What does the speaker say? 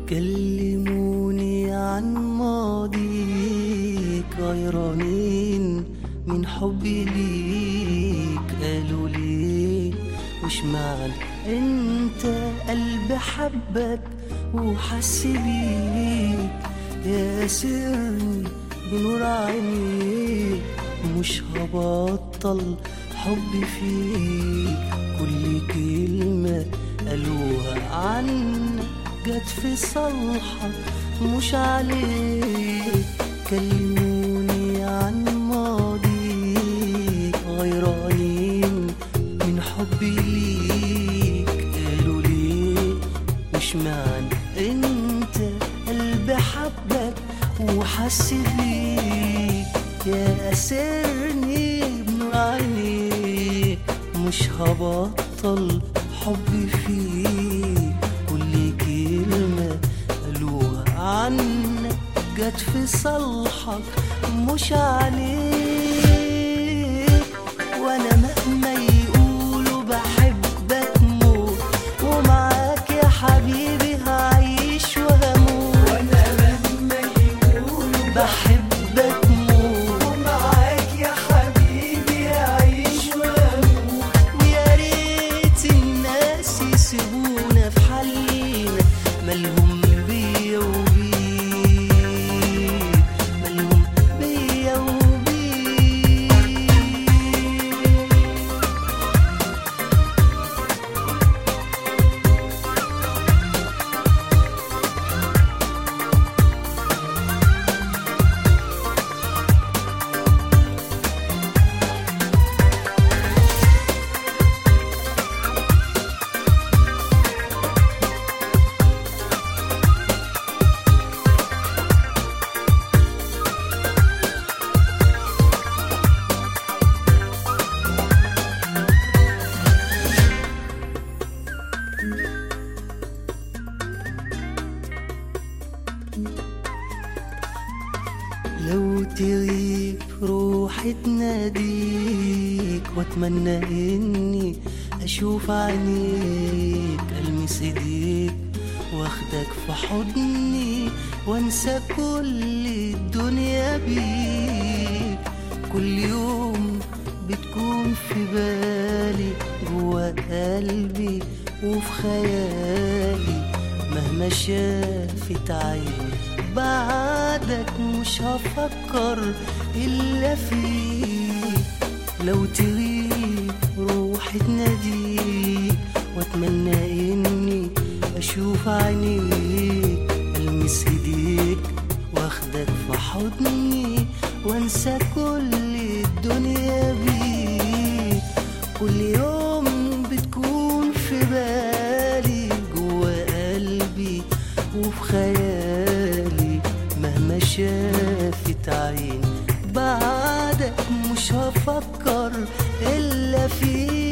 كلموني عن ماضيك غيرانين من حبي ليك قالوا ليه وش معنى انت قلبي حبك وحس بيك يا سرني بنور عينيك مش هبطل حبي فيك كل كلمة قالوها عنك جت في صالحك مش عليك كلموني عن ماضيك غيرانين من حبي ليك قالوا ليه مش معنى انت قلبي حبك وحس بيك يا أسرني بنور عينيك مش هبطل حبي فيك كل كلمة قالوها عنك جت في صالحك مش عليك وانا مهما يقولوا بحبك موت ومعاك يا حبيبي هعيش وهموت وانا مهما يقولوا بحبك موت ومعاك يا حبيبي هعيش وهموت ويا ريت الناس يسيبونا في حالنا مالهم بيا وبيك مالهم بيا وبيك لو تغيب روحي تناديك واتمنى اني اشوف عينيك المس ايديك واخدك في حضني وانسى كل الدنيا بيك كل يوم بتكون في بالي جوا قلبي وفي خيالي مهما شافت عيني بعدك مش هفكر إلا فيك لو تغيب روحي تناديك واتمنى اني اشوف عينيك المس ايديك واخدك في حضني وانسى كل الدنيا بيك كل يوم بتكون في بالي جوا قلبي وفي خيالي مهما شافت عيني بعدك مش هفكر الا فيك